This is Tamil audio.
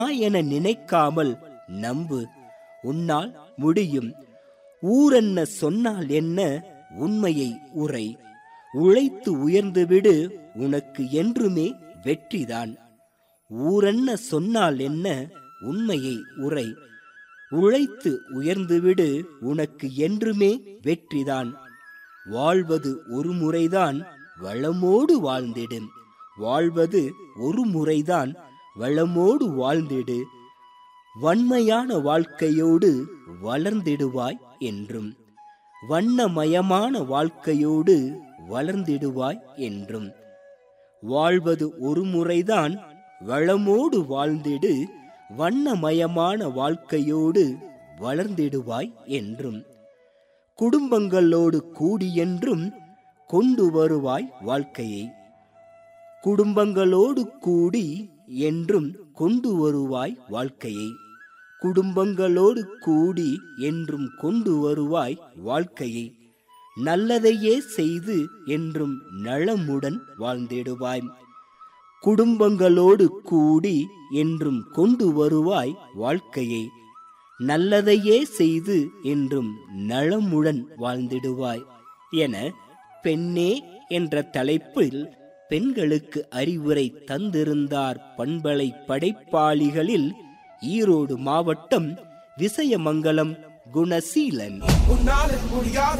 என நினைக்காமல் நம்பு உன்னால் முடியும் ஊரென்ன சொன்னால் என்ன உண்மையை உரை உழைத்து உயர்ந்துவிடு உனக்கு என்றுமே வெற்றிதான் ஊரென்ன சொன்னால் என்ன உண்மையை உரை உழைத்து உயர்ந்துவிடு உனக்கு என்றுமே வெற்றிதான் வாழ்வது ஒரு முறைதான் வளமோடு வாழ்ந்திடும் வாழ்வது ஒரு முறைதான் வளமோடு வாழ்ந்திடு வன்மையான வாழ்க்கையோடு வளர்ந்திடுவாய் என்றும் வண்ணமயமான வாழ்க்கையோடு வளர்ந்திடுவாய் என்றும் வாழ்வது ஒரு முறைதான் வளமோடு வாழ்ந்திடு வண்ணமயமான வாழ்க்கையோடு வளர்ந்திடுவாய் என்றும் குடும்பங்களோடு கூடியென்றும் கொண்டு வருவாய் வாழ்க்கையை குடும்பங்களோடு கூடி என்றும் கொண்டு வருவாய் வாழ்க்கையை குடும்பங்களோடு கூடி என்றும் கொண்டு வருவாய் வாழ்க்கையை நல்லதையே செய்து என்றும் நலமுடன் வாழ்ந்திடுவாய் குடும்பங்களோடு கூடி என்றும் கொண்டு வருவாய் வாழ்க்கையை நல்லதையே செய்து என்றும் நலமுடன் வாழ்ந்திடுவாய் என பெண்ணே என்ற தலைப்பில் பெண்களுக்கு அறிவுரை தந்திருந்தார் பண்பலை படைப்பாளிகளில் ஈரோடு மாவட்டம் விசயமங்கலம் குணசீலன் உன்னால முடியாத